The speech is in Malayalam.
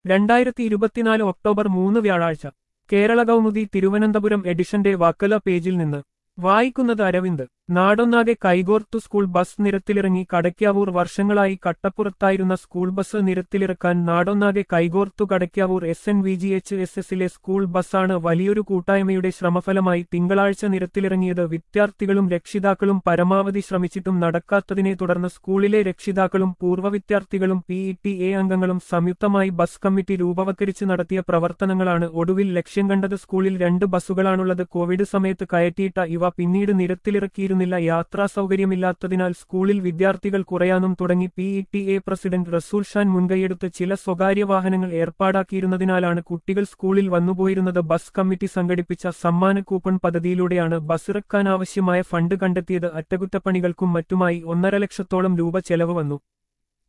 രണ്ടായിരത്തി ഇരുപത്തിനാല് ഒക്ടോബർ മൂന്ന് വ്യാഴാഴ്ച കേരള കൗമുദി തിരുവനന്തപുരം എഡിഷന്റെ വക്കല പേജിൽ നിന്ന് വായിക്കുന്നത് അരവിന്ദ് നാടൊന്നാകെ കൈകോർത്തു സ്കൂൾ ബസ് നിരത്തിലിറങ്ങി കടയ്ക്കാവൂർ വർഷങ്ങളായി കട്ടപ്പുറത്തായിരുന്ന സ്കൂൾ ബസ് നിരത്തിലിറക്കാൻ നാടൊന്നാകെ കൈകോർത്തു Kadakkavoor S N V G H S എസിലെ സ്കൂൾ ബസ്സാണ് വലിയൊരു കൂട്ടായ്മയുടെ ശ്രമഫലമായി തിങ്കളാഴ്ച നിരത്തിലിറങ്ങിയത് വിദ്യാർത്ഥികളും രക്ഷിതാക്കളും പരമാവധി ശ്രമിച്ചിട്ടും നടക്കാത്തതിനെ തുടർന്ന് സ്കൂളിലെ രക്ഷിതാക്കളും പൂർവ്വ വിദ്യാർത്ഥികളും പി ഇ ടി എ അംഗങ്ങളും സംയുക്തമായി ബസ് കമ്മിറ്റി രൂപവത്കരിച്ച് നടത്തിയ പ്രവർത്തനങ്ങളാണ് ഒടുവിൽ ലക്ഷ്യം കണ്ടത് സ്കൂളിൽ രണ്ട് ബസ്സുകളാണുള്ളത് കോവിഡ് സമയത്ത് കയറ്റിയിട്ട ഇവ പിന്നീട് നിരത്തിലിറക്കിയിരുന്നില്ല യാത്രാ സൗകര്യമില്ലാത്തതിനാൽ സ്കൂളിൽ വിദ്യാർത്ഥികൾ കുറയാനും തുടങ്ങി P E T A president Rasool Shan മുൻകൈയെടുത്ത് ചില സ്വകാര്യ വാഹനങ്ങൾ ഏർപ്പാടാക്കിയിരുന്നതിനാലാണ് കുട്ടികൾ സ്കൂളിൽ വന്നുപോയിരുന്നത് ബസ് കമ്മിറ്റി സംഘടിപ്പിച്ച സമ്മാന കൂപ്പൺ പദ്ധതിയിലൂടെയാണ് ബസ്സിറക്കാനാവശ്യമായ ഫണ്ട് കണ്ടെത്തിയത് അറ്റകുറ്റപ്പണികൾക്കും മറ്റുമായി ഒന്നര ലക്ഷത്തോളം രൂപ ചെലവ് വന്നു